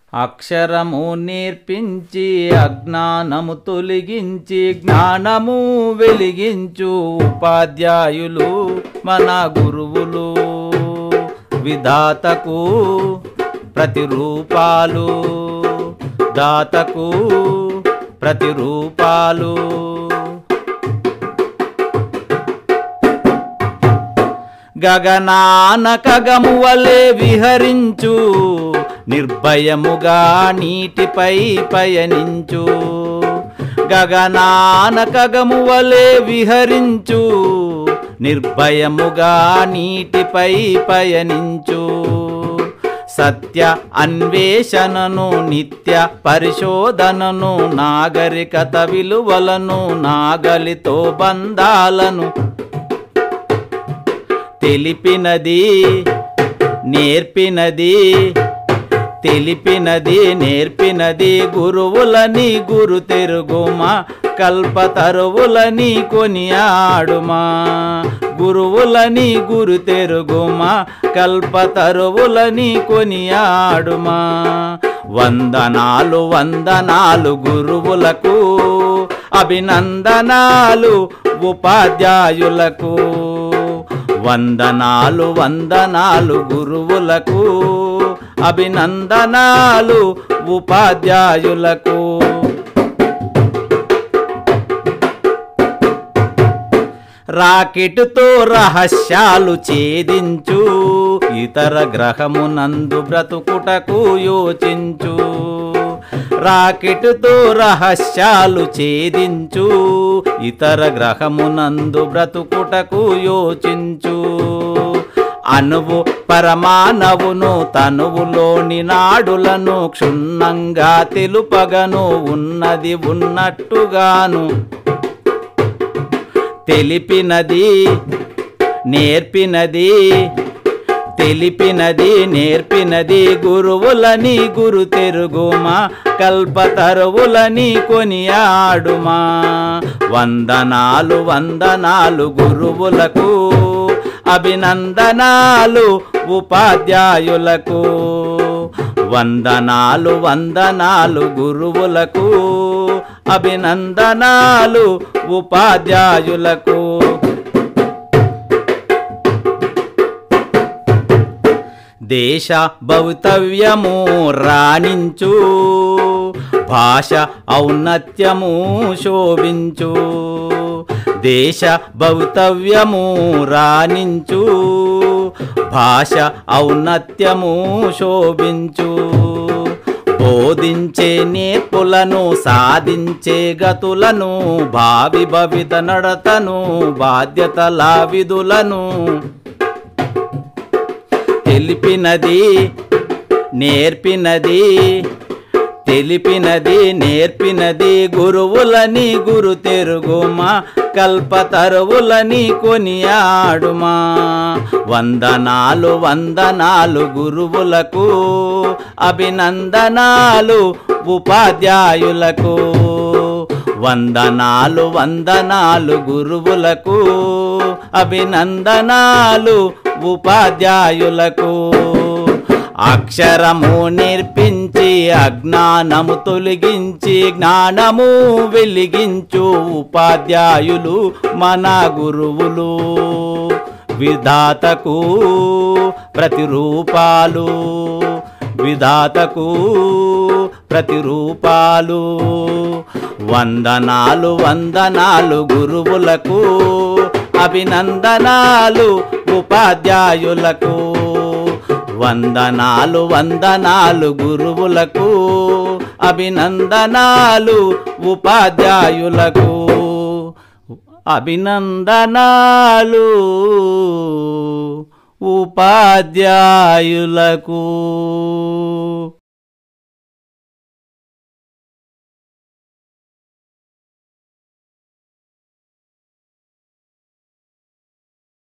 అక్షరము నేర్పించి అజ్ఞానము తొలగించి జ్ఞానము వెలిగించు ఉపాధ్యాయులు మన గురువులు విధాతకు ప్రతిరూపాలు దాతకు ప్రతిరూపాలు గగనాన కగము వలె విహరించు నిర్భయముగా నీటిపై పయనించు గగనాన కగము వలె విహరించు నిర్భయముగా నీటిపై పయనించు సత్య అన్వేషణను నిత్య పరిశోధనను నాగరికత విలువలను నాగలితో బంధాలను తెలిపినది నేర్పినది తెలిపినది నేర్పినది గురువులని గురు తెరుగుమా కల్పతరువులని కొనియాడుమా గురువులని గురు తెరుగుమా కల్పతరువులని కొనియాడుమా వందనాలు వందనాలు గురువులకు అభినందనాలు ఉపాధ్యాయులకు వందనాలు వందనాలు గురువులకు అభినందనాలు ఉపాధ్యాయులకు రాకెటుతో రహస్యాలు ఛేదించు ఇతర గ్రహమునందు బ్రతుకుటకు యోచించు రాకెటుతో రహస్యాలు ఛేదించు ఇతర గ్రహమునందు బ్రతుకుటకు యోచించు అణువు పరమాణవును తనువులోని నాడులను క్షుణ్ణంగా తెలుపగను ఉన్నది ఉన్నట్టుగాను తెలిపినది నేర్పినది తెలిపినది నేర్పినది గురువులని గురు తెరుగుమా కల్పతరువులని కొనియాడుమా వందనాలు వందనాలు గురువులకు అభినందనాలు ఉపాధ్యాయులకు వందనాలు వందనాలు గురువులకు అభినందనాలు ఉపాధ్యాయులకు దేశ భౌతవ్యము రాణించు భాష ఔన్నత్యము శోభించు దేశ భౌతవ్యము రాణించు భాష ఔన్నత్యము శోభించు బోధించే నేర్పులను సాధించే గతులను భావి భవిత నడతను బాధ్యతల విధులను తెలిపినది నేర్పినది తెలిపినది నేర్పినది గురువులని గురు తెరుగుమా కల్పతరువులని కొనియాడుమా వందనాలు వందనాలు గురువులకు అభినందనాలు ఉపాధ్యాయులకు వందనాలు వందనాలు గురువులకు అభినందనాలు ఉపాధ్యాయులకు అక్షరము నేర్పించి అజ్ఞానము తొలగించి జ్ఞానము వెలిగించు ఉపాధ్యాయులు మన గురువులు విధాతకు ప్రతిరూపాలు విధాతకు ప్రతిరూపాలు వందనాలు వందనాలు గురువులకు అభినందనాలు ఉపాధ్యాయులకు వందనాలు వందనాలు గురువులకు అభినందనాలు ఉపాధ్యాయులకు అభినందనాలు ఉపాధ్యాయులకు